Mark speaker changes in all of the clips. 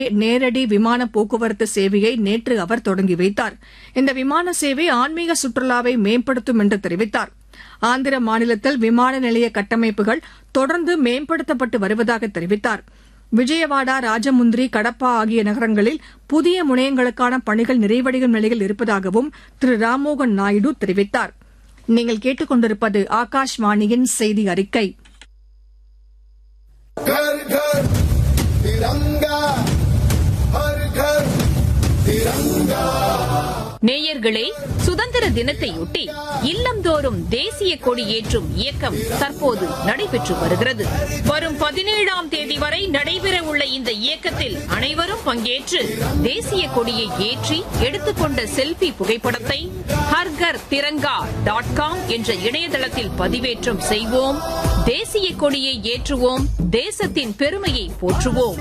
Speaker 1: நேரடி விமான போக்குவரத்து சேவையை நேற்று அவர் தொடங்கி வைத்தார் இந்த விமான சேவை ஆன்மீக சுற்றுலாவை மேம்படுத்தும் என்று தெரிவித்தார் ஆந்திர மாநிலத்தில் விமான நிலைய கட்டமைப்புகள் தொடர்ந்து மேம்படுத்தப்பட்டு வருவதாக தெரிவித்தார் விஜயவாடா ராஜமுந்திரி கடப்பா ஆகிய நகரங்களில் புதிய முனையங்களுக்கான பணிகள் நிறைவடையும் நிலையில் இருப்பதாகவும் திரு ராம்மோகன் நாயுடு தெரிவித்தார் நீங்கள் கேட்டுக் கொண்டிருப்பது ஆகாஷ்வாணியின் செய்தி அறிக்கை
Speaker 2: घर घर तिरंगा हर घर तिरंगा
Speaker 3: நேயர்களே சுதந்திர தினத்தையொட்டி இல்லந்தோறும் தேசிய கொடி ஏற்றும் இயக்கம் தற்போது நடைபெற்று வருகிறது வரும் பதினேழாம் தேதி வரை நடைபெறவுள்ள இந்த இயக்கத்தில் அனைவரும் பங்கேற்று தேசிய கொடியை ஏற்றி எடுத்துக்கொண்ட செல்பி புகைப்படத்தை ஹர்கர் திரங்கா டாட் காம் என்ற இணையதளத்தில் பதிவேற்றம் செய்வோம் தேசிய கொடியை ஏற்றுவோம் தேசத்தின் பெருமையை போற்றுவோம்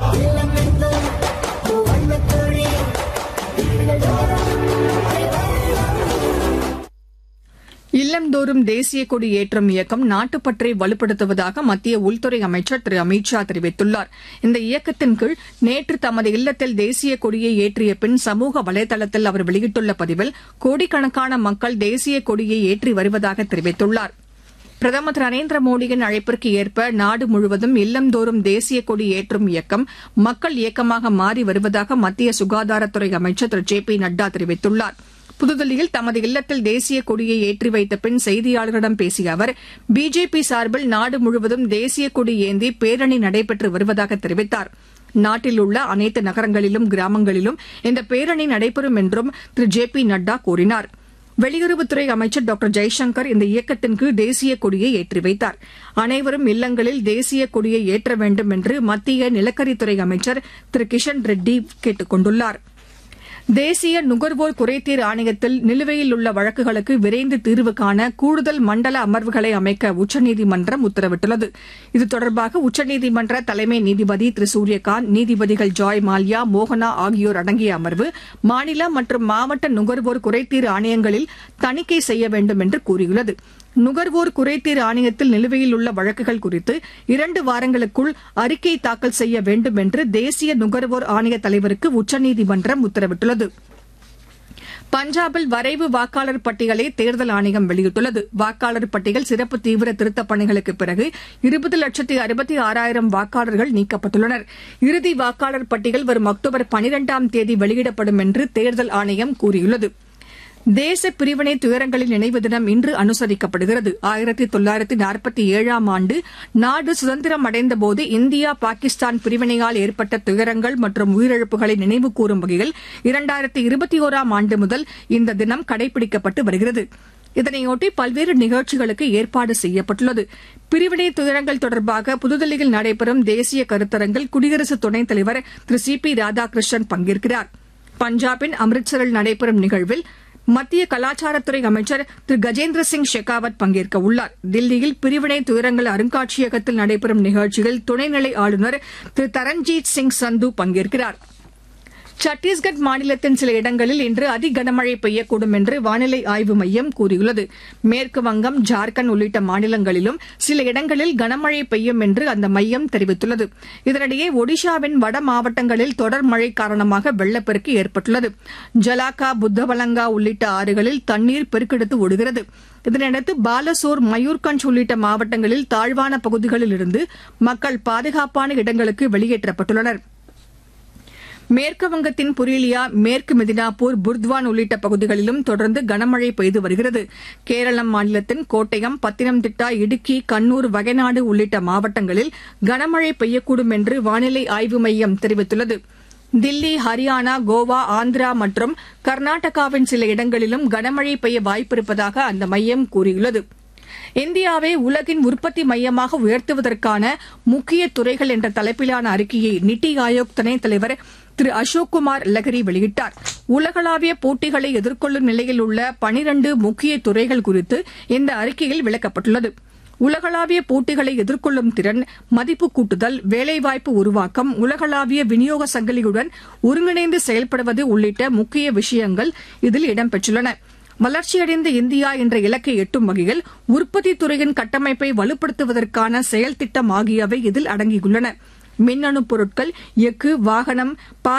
Speaker 1: இல்லந்தோறும் தேசிய கொடி ஏற்றும் இயக்கம் நாட்டுப்பற்றை வலுப்படுத்துவதாக மத்திய உள்துறை அமைச்சர் திரு அமித் ஷா தெரிவித்துள்ளார் இந்த இயக்கத்தின் கீழ் நேற்று தமது இல்லத்தில் தேசிய கொடியை ஏற்றிய பின் சமூக வலைதளத்தில் அவர் வெளியிட்டுள்ள பதிவில் கோடிக்கணக்கான மக்கள் தேசிய கொடியை ஏற்றி வருவதாக தெரிவித்துள்ளார் பிரதமர் திரு நரேந்திர மோடியின் அழைப்பிற்கு ஏற்ப நாடு முழுவதும் இல்லந்தோறும் தேசிய கொடி ஏற்றும் இயக்கம் மக்கள் இயக்கமாக மாறி வருவதாக மத்திய சுகாதாரத்துறை அமைச்சர் திரு ஜே பி நட்டா தெரிவித்துள்ளார் புதுதில்லியில் தமது இல்லத்தில் தேசிய கொடியை ஏற்றி வைத்த பின் செய்தியாளர்களிடம் பேசிய அவர் பிஜேபி சார்பில் நாடு முழுவதும் தேசிய கொடி ஏந்தி பேரணி நடைபெற்று வருவதாக தெரிவித்தார் நாட்டில் உள்ள அனைத்து நகரங்களிலும் கிராமங்களிலும் இந்த பேரணி நடைபெறும் என்றும் திரு ஜே பி நட்டா கூறினார் வெளியுறவுத்துறை அமைச்சர் டாக்டர் ஜெய்சங்கர் இந்த இயக்கத்தின் கீழ் தேசிய கொடியை ஏற்றி வைத்தார் அனைவரும் இல்லங்களில் தேசிய கொடியை ஏற்ற வேண்டும் என்று மத்திய நிலக்கரித்துறை அமைச்சர் திரு கிஷன் ரெட்டி கேட்டுக் கொண்டுள்ளாா் தேசிய நுகர்வோர் குறைதீர் ஆணையத்தில் நிலுவையில் உள்ள வழக்குகளுக்கு விரைந்து தீர்வு காண கூடுதல் மண்டல அமர்வுகளை அமைக்க உச்சநீதிமன்றம் உத்தரவிட்டுள்ளது இது தொடர்பாக உச்சநீதிமன்ற தலைமை நீதிபதி திரு சூரியகாந்த் நீதிபதிகள் ஜாய் மால்யா மோகனா ஆகியோர் அடங்கிய அமர்வு மாநில மற்றும் மாவட்ட நுகர்வோர் குறைதீர் ஆணையங்களில் தணிக்கை செய்ய வேண்டும் என்று கூறியுள்ளது நுகர்வோர் குறைதீர் ஆணையத்தில் நிலுவையில் உள்ள வழக்குகள் குறித்து இரண்டு வாரங்களுக்குள் அறிக்கை தாக்கல் செய்ய வேண்டும் என்று தேசிய நுகர்வோர் ஆணைய தலைவருக்கு உச்சநீதிமன்றம் உத்தரவிட்டுள்ளது பஞ்சாபில் வரைவு வாக்காளர் பட்டியலை தேர்தல் ஆணையம் வெளியிட்டுள்ளது வாக்காளர் பட்டியல் சிறப்பு தீவிர திருத்தப் பணிகளுக்கு பிறகு இருபது லட்சத்தி அறுபத்தி ஆறாயிரம் வாக்காளர்கள் நீக்கப்பட்டுள்ளனர் இறுதி வாக்காளர் பட்டியல் வரும் அக்டோபர் பனிரெண்டாம் தேதி வெளியிடப்படும் என்று தேர்தல் ஆணையம் கூறியுள்ளது தேச பிரிவினை துயரங்களின் நினைவு தினம் இன்று அனுசரிக்கப்படுகிறது ஆயிரத்தி தொள்ளாயிரத்தி நாற்பத்தி ஏழாம் ஆண்டு நாடு சுதந்திரம் அடைந்தபோது இந்தியா பாகிஸ்தான் பிரிவினையால் ஏற்பட்ட துயரங்கள் மற்றும் உயிரிழப்புகளை நினைவு கூறும் வகையில் இரண்டாயிரத்தி இருபத்தி ஓராம் ஆண்டு முதல் இந்த தினம் கடைபிடிக்கப்பட்டு வருகிறது இதனையொட்டி பல்வேறு நிகழ்ச்சிகளுக்கு ஏற்பாடு செய்யப்பட்டுள்ளது பிரிவினை துயரங்கள் தொடர்பாக புதுதில்லியில் நடைபெறும் தேசிய கருத்தரங்கில் குடியரசு துணைத் தலைவர் திரு சி பி ராதாகிருஷ்ணன் பங்கேற்கிறார் பஞ்சாபின் அம்ரித்சரில் நடைபெறும் நிகழ்வில் மத்திய கலாச்சாரத்துறை அமைச்சர் திரு கஜேந்திர சிங் ஷெகாவத் பங்கேற்க உள்ளார் தில்லியில் பிரிவினை துயரங்கள் அருங்காட்சியகத்தில் நடைபெறும் நிகழ்ச்சியில் துணைநிலை ஆளுநர் திரு தரண்ஜீத் சிங் சந்து பங்கேற்கிறார் சத்தீஸ்கட் மாநிலத்தின் சில இடங்களில் இன்று அதி கனமழை பெய்யக்கூடும் என்று வானிலை ஆய்வு மையம் கூறியுள்ளது மேற்கு வங்கம் ஜார்க்கண்ட் உள்ளிட்ட மாநிலங்களிலும் சில இடங்களில் கனமழை பெய்யும் என்று அந்த மையம் தெரிவித்துள்ளது இதனிடையே ஒடிஷாவின் வட மாவட்டங்களில் தொடர் மழை காரணமாக வெள்ளப்பெருக்கு ஏற்பட்டுள்ளது ஜலாக்கா புத்தவலங்கா உள்ளிட்ட ஆறுகளில் தண்ணீர் பெருக்கெடுத்து ஓடுகிறது இதனையடுத்து பாலசோர் மயூர்கஞ்ச் உள்ளிட்ட மாவட்டங்களில் தாழ்வான பகுதிகளில் இருந்து மக்கள் பாதுகாப்பான இடங்களுக்கு வெளியேற்றப்பட்டுள்ளனா் மேற்கு வங்கத்தின் புரீலியா மேற்கு மெதினாப்பூர் புர்த்வான் உள்ளிட்ட பகுதிகளிலும் தொடர்ந்து கனமழை பெய்து வருகிறது கேரளம் மாநிலத்தின் கோட்டயம் பத்தினம்திட்டா இடுக்கி கண்ணூர் வயநாடு உள்ளிட்ட மாவட்டங்களில் கனமழை பெய்யக்கூடும் என்று வானிலை ஆய்வு மையம் தெரிவித்துள்ளது தில்லி ஹரியானா கோவா ஆந்திரா மற்றும் கர்நாடகாவின் சில இடங்களிலும் கனமழை பெய்ய வாய்ப்பிருப்பதாக அந்த மையம் கூறியுள்ளது இந்தியாவை உலகின் உற்பத்தி மையமாக உயர்த்துவதற்கான முக்கிய துறைகள் என்ற தலைப்பிலான அறிக்கையை நித்தி ஆயோக் துணைத் தலைவர் திரு அசோக் குமார் லகரி வெளியிட்டார் உலகளாவிய போட்டிகளை எதிர்கொள்ளும் நிலையில் உள்ள பனிரண்டு முக்கிய துறைகள் குறித்து இந்த அறிக்கையில் விளக்கப்பட்டுள்ளது உலகளாவிய போட்டிகளை எதிர்கொள்ளும் திறன் மதிப்பு கூட்டுதல் வேலைவாய்ப்பு உருவாக்கம் உலகளாவிய விநியோக சங்கிலியுடன் ஒருங்கிணைந்து செயல்படுவது உள்ளிட்ட முக்கிய விஷயங்கள் இதில் இடம்பெற்றுள்ளன வளர்ச்சியடைந்த இந்தியா என்ற இலக்கை எட்டும் வகையில் உற்பத்தி துறையின் கட்டமைப்பை வலுப்படுத்துவதற்கான செயல் திட்டம் ஆகியவை இதில் அடங்கியுள்ளன மின்னணு பொருட்கள் எஃகு வாகனம்